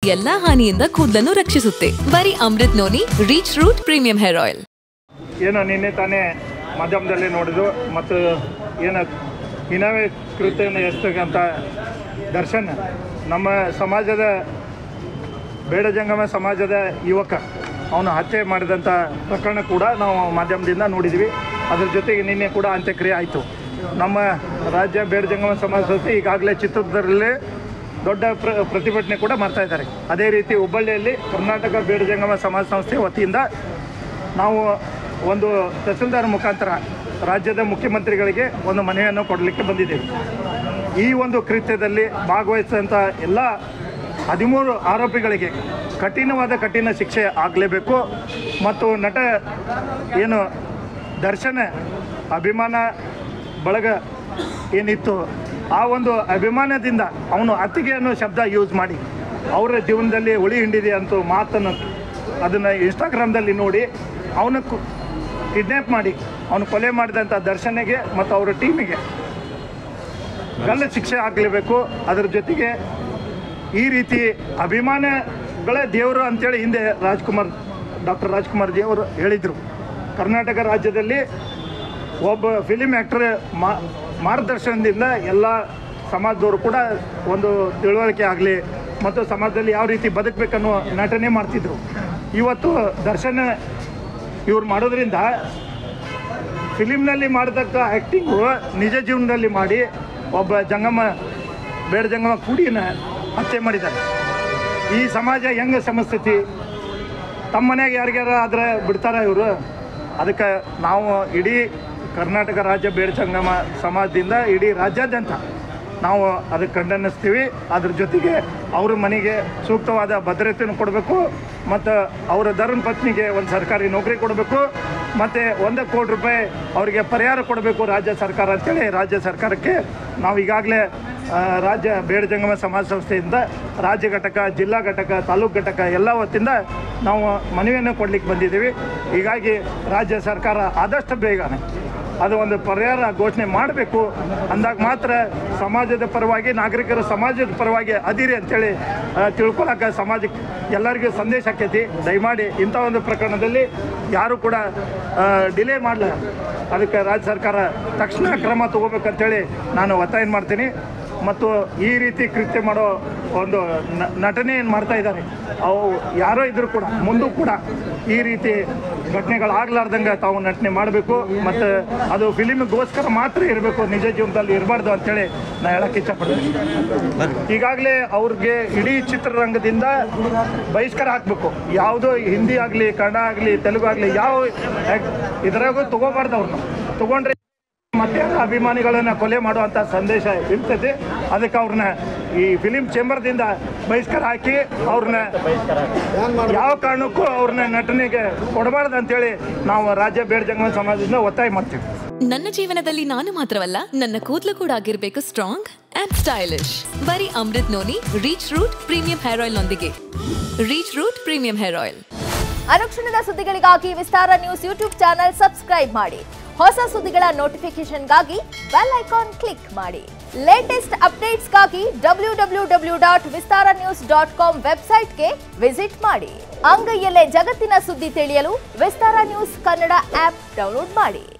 ಎಲ್ಲಾ ಹಾನಿಯಿಂದ ಕೂದಲನ್ನು ರಕ್ಷಿಸುತ್ತೆ ಬರೀ Amrut noni reach root premium hair oil ಏನು ನಿನ್ನೆ ತಾನೇ ಮಾಧ್ಯಮದಲ್ಲಿ ನೋಡಿದ್ರು ಮತ್ತು ಏನು ಹಿನವೇ ಕೃತ್ಯವನ್ನು ಎಸ್ತಕ್ಕಂಥ ದರ್ಶನ್ ನಮ್ಮ ಸಮಾಜದ ಬೇಡ ಜಂಗಮ ಸಮಾಜದ ಯುವಕ ಅವನು ಹತ್ಯೆ ಮಾಡಿದಂಥ ಪ್ರಕರಣ ಕೂಡ ನಾವು ಮಾಧ್ಯಮದಿಂದ ನೋಡಿದ್ವಿ ಅದ್ರ ಜೊತೆಗೆ ನಿನ್ನೆ ಕೂಡ ಅಂತ್ಯಕ್ರಿಯೆ ಆಯಿತು ನಮ್ಮ ರಾಜ್ಯ ಬೇಡ ಜಂಗಮ ಸಮಾಜ ಸಂಸ್ಥೆ ಈಗಾಗಲೇ ಚಿತ್ರದುರ್ಗದಲ್ಲಿ ದೊಡ್ಡ ಪ್ರ ಪ್ರತಿಭಟನೆ ಕೂಡ ಮಾಡ್ತಾ ಇದ್ದಾರೆ ಅದೇ ರೀತಿ ಹುಬ್ಬಳ್ಳಿಯಲ್ಲಿ ಕರ್ನಾಟಕ ಬೇಡ ಜಂಗಮ ಸಮಾಜ ಸಂಸ್ಥೆ ವತಿಯಿಂದ ನಾವು ಒಂದು ತಹಸೀಲ್ದಾರ್ ಮುಖಾಂತರ ರಾಜ್ಯದ ಮುಖ್ಯಮಂತ್ರಿಗಳಿಗೆ ಒಂದು ಮನವಿಯನ್ನು ಕೊಡಲಿಕ್ಕೆ ಬಂದಿದ್ದೇವೆ ಈ ಒಂದು ಕೃತ್ಯದಲ್ಲಿ ಭಾಗವಹಿಸಿದಂಥ ಎಲ್ಲ ಹದಿಮೂರು ಆರೋಪಿಗಳಿಗೆ ಕಠಿಣವಾದ ಕಠಿಣ ಶಿಕ್ಷೆ ಆಗಲೇಬೇಕು ಮತ್ತು ನಟ ಏನು ದರ್ಶನ ಅಭಿಮಾನ ಬಳಗ ಏನಿತ್ತು ಆ ಒಂದು ಅಭಿಮಾನದಿಂದ ಅವನು ಅತ್ತಿಗೆ ಅನ್ನೋ ಶಬ್ದ ಯೂಸ್ ಮಾಡಿ ಅವರ ಜೀವನದಲ್ಲಿ ಉಳಿ ಹಿಂಡಿದೆ ಅಂತ ಮಾತನ್ನು ಅದನ್ನು ಇನ್ಸ್ಟಾಗ್ರಾಮ್ದಲ್ಲಿ ನೋಡಿ ಅವನ ಕಿಡ್ನ್ಯಾಪ್ ಮಾಡಿ ಅವನು ಕೊಲೆ ಮಾಡಿದಂಥ ದರ್ಶನೆಗೆ ಮತ್ತು ಅವರ ಟೀಮಿಗೆ ಗಲ್ಲ ಶಿಕ್ಷೆ ಆಗಲೇಬೇಕು ಅದರ ಜೊತೆಗೆ ಈ ರೀತಿ ಅಭಿಮಾನಗಳೇ ದೇವರು ಅಂತೇಳಿ ಹಿಂದೆ ರಾಜ್ಕುಮಾರ್ ಡಾಕ್ಟರ್ ರಾಜ್ಕುಮಾರ್ ಜಿ ಅವರು ಹೇಳಿದರು ಕರ್ನಾಟಕ ರಾಜ್ಯದಲ್ಲಿ ಒಬ್ಬ ಫಿಲಿಮ್ ಆ್ಯಕ್ಟರ್ ಮಾ ಮಾರ್ಗದರ್ಶನದಿಂದ ಎಲ್ಲ ಸಮಾಜದವರು ಕೂಡ ಒಂದು ತಿಳುವಳಿಕೆ ಆಗಲಿ ಮತ್ತು ಸಮಾಜದಲ್ಲಿ ಯಾವ ರೀತಿ ಬದುಕಬೇಕನ್ನೋ ನಟನೆ ಮಾಡ್ತಿದ್ರು ಇವತ್ತು ದರ್ಶನ ಇವ್ರು ಮಾಡೋದ್ರಿಂದ ಫಿಲಿಮ್ನಲ್ಲಿ ಮಾಡತಕ್ಕ ಆ್ಯಕ್ಟಿಂಗು ನಿಜ ಜೀವನದಲ್ಲಿ ಮಾಡಿ ಒಬ್ಬ ಜಂಗಮ ಬೇಡ ಜಂಗಮ ಕುಡಿನ ಹತ್ಯೆ ಮಾಡಿದ್ದಾರೆ ಈ ಸಮಾಜ ಹೆಂಗೆ ಸಮಸ್ಥಿತಿ ತಮ್ಮ ಮನೆಯಾಗ ಯಾರಿಗಾರ ಆದರೆ ಬಿಡ್ತಾರ ಇವರು ಅದಕ್ಕೆ ನಾವು ಇಡೀ ಕರ್ನಾಟಕ ರಾಜ್ಯ ಬೇಡ ಸಂಗಮ ಸಮಾಜದಿಂದ ಇಡೀ ರಾಜ್ಯಾದ್ಯಂತ ನಾವು ಅದಕ್ಕೆ ಖಂಡನಿಸ್ತೀವಿ ಅದ್ರ ಜೊತೆಗೆ ಅವ್ರ ಮನೆಗೆ ಸೂಕ್ತವಾದ ಭದ್ರತೆಯನ್ನು ಕೊಡಬೇಕು ಮತ್ತು ಅವರ ಧರ್ಮ ಪತ್ನಿಗೆ ಒಂದು ಸರ್ಕಾರಿ ನೌಕರಿ ಕೊಡಬೇಕು ಮತ್ತು ಒಂದು ಕೋಟಿ ರೂಪಾಯಿ ಅವರಿಗೆ ಪರಿಹಾರ ಕೊಡಬೇಕು ರಾಜ್ಯ ಸರ್ಕಾರ ಅಂತೇಳಿ ರಾಜ್ಯ ಸರ್ಕಾರಕ್ಕೆ ನಾವು ಈಗಾಗಲೇ ಆ, ರಾಜ್ಯ ಬೇಡ ಜಂಗಮ ಸಮಾಜ ಸಂಸ್ಥೆಯಿಂದ ರಾಜ್ಯ ಘಟಕ ಜಿಲ್ಲಾ ಘಟಕ ತಾಲೂಕು ಘಟಕ ಎಲ್ಲ ವತಿಯಿಂದ ನಾವು ಮನವಿಯನ್ನು ಕೊಡ್ಲಿಕ್ಕೆ ಬಂದಿದ್ದೀವಿ ಹೀಗಾಗಿ ರಾಜ್ಯ ಸರ್ಕಾರ ಆದಷ್ಟು ಬೇಗನೆ ಅದು ಒಂದು ಪರಿಹಾರ ಘೋಷಣೆ ಮಾಡಬೇಕು ಅಂದಾಗ ಮಾತ್ರ ಸಮಾಜದ ಪರವಾಗಿ ನಾಗರಿಕರ ಸಮಾಜದ ಪರವಾಗಿ ಅದಿರಿ ಅಂತೇಳಿ ಆ, ತಿಳ್ಕೊಳಕ್ಕೆ ಸಮಾಜಕ್ಕೆ ಎಲ್ಲರಿಗೂ ಸಂದೇಶ ಆಕೈತಿ ದಯಮಾಡಿ ಇಂಥ ಒಂದು ಪ್ರಕರಣದಲ್ಲಿ ಯಾರು ಕೂಡ ಡಿಲೇ ಮಾಡಲ ಅದಕ್ಕೆ ರಾಜ್ಯ ಸರ್ಕಾರ ತಕ್ಷಣ ಕ್ರಮ ತಗೋಬೇಕಂತೇಳಿ ನಾನು ಒತ್ತಾಯ ಮಾಡ್ತೀನಿ ಮತ್ತು ಈ ರೀತಿ ಕೃತ್ಯ ಮಾಡೋ ಒಂದು ನ- ನಟನೆ ಏನು ಮಾಡ್ತಾ ಇದ್ದಾರೆ ಅವು ಯಾರೋ ಇದ್ರೂ ಕೂಡ ಮುಂದೂ ಕೂಡ ಈ ರೀತಿ ಘಟನೆಗಳಾಗ್ಲಾರ್ದಂಗೆ ತಾವು ನಟನೆ ಮಾಡಬೇಕು ಮತ್ತು ಅದು ಫಿಲಿಮ್ಗೋಸ್ಕರ ಮಾತ್ರ ಇರಬೇಕು ನಿಜ ಜೀವನದಲ್ಲಿ ಇರಬಾರ್ದು ಅಂತೇಳಿ ನಾನು ಹೇಳಕ್ಕೆ ಇಷ್ಟಪಡ್ತೀನಿ ಈಗಾಗಲೇ ಅವ್ರಿಗೆ ಇಡೀ ಚಿತ್ರರಂಗದಿಂದ ಬಹಿಷ್ಕಾರ ಹಾಕಬೇಕು ಯಾವುದೋ ಹಿಂದಿ ಆಗಲಿ ಕನ್ನಡ ಆಗಲಿ ತೆಲುಗು ಆಗಲಿ ಯಾವ ಇದರಾಗೂ ತಗೋಬಾರ್ದು ಅವ್ರನ್ನ ತಗೊಂಡ್ರೆ ಮತ್ತೆ ಅಭಿಮಾನಿಗಳನ್ನ ಕೊಲೆ ಮಾಡುವಂಥ ಸಂದೇಶ ಇರ್ತದೆ ಅದಕ್ಕೆ ಅವ್ರನ್ನ ಈ ಫಿಲಿಂ ಚೇಂಬರ್ದಿಂದ ಬಹಿಷ್ಕಾರ ಹಾಕಿ ಅವ್ರನ್ನ ಯಾವ ಕಾರಣಕ್ಕೂ ಅವ್ರನ್ನ ನಟನೆಗೆ ಕೊಡಬಾರ್ದು ಅಂತೇಳಿ ನಾವು ರಾಜ್ಯ ಬೇಡ ಜಂಗಮ ಸಮಾಜದಿಂದ ಒತ್ತಾಯ ಮಾಡ್ತೀವಿ ನನ್ನ ಜೀವನದಲ್ಲಿ ನಾನು ಮಾತ್ರವಲ್ಲ ನನ್ನ ಕೂದಲು ಕೂಡ ಆಗಿರ್ಬೇಕು ಸ್ಟ್ರಾಂಗ್ ಅಂಡ್ ಸ್ಟೈಲಿಶ್ ಬರೀ Amrut noni reach root premium hair oil ನೊಂದಿಗೆ reach root premium hair oil ಅನುಕ್ಷಣದ ಸುದ್ದಿಗಳಿಗಾಗಿ Vistara news YouTube channel subscribe ಮಾಡಿ ಹೊಸ ಸುದ್ದಿಗಳ ನೋಟಿಫಿಕೇಶನ್ಗಾಗಿ ಬೆಲ್ ಐಕಾನ್ ಕ್ಲಿಕ್ ಮಾಡಿ ಲೇಟೆಸ್ಟ್ ಅಪ್ಡೇಟ್ಸ್ಗಾಗಿ W W W dot Vistara news dot com ವೆಬ್ಸೈಟ್ಗೆ ವಿಸಿಟ್ ಮಾಡಿ ಅಂಗೈಯಲ್ಲೇ ಜಗತ್ತಿನ ಸುದ್ದಿ ತಿಳಿಯಲು Vistara news Kannada app download ಮಾಡಿ